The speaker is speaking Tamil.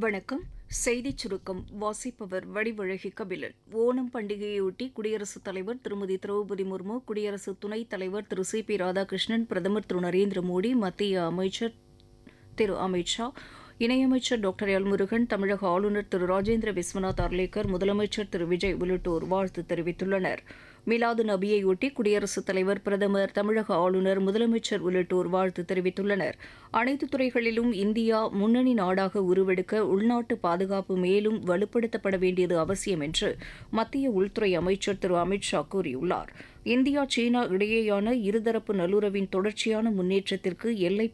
வணக்கம் செய்திச் சுருக்கம் வாசிப்பவர் வடிவழகி கபிலன் ஓணம் பண்டிகையொட்டி குடியரசுத் தலைவர் திருமதி திரௌபதி முர்மு குடியரசு துணைத் தலைவர் திரு சி பி ராதாகிருஷ்ணன் பிரதமர் திரு நரேந்திர மோடி மத்திய அமைச்சர் திரு அமித் ஷா இணையமைச்சர் டாக்டர் எல் முருகன் தமிழக ஆளுநர் திரு ராஜேந்திர விஸ்வநாத் அர்லேக்கர் முதலமைச்சர் திரு விஜய் உள்ளிட்டோர் வாழ்த்து தெரிவித்துள்ளனர் மிலாது நபியையொட்டி குடியரசுத் தலைவர் பிரதமர் தமிழக ஆளுநர் முதலமைச்சர் உள்ளிட்டோர் வாழ்த்து தெரிவித்துள்ளனர் அனைத்து துறைகளிலும் இந்தியா முன்னணி நாடாக உருவெடுக்க உள்நாட்டு பாதுகாப்பு மேலும் வலுப்படுத்தப்பட வேண்டியது அவசியம் என்று மத்திய உள்துறை அமைச்சர் திரு அமித் ஷா கூறியுள்ளார் இந்தியா சீனா இடையேயான இருதரப்பு நல்லுறவின் தொடர்ச்சியான முன்னேற்றத்திற்கு எல்லை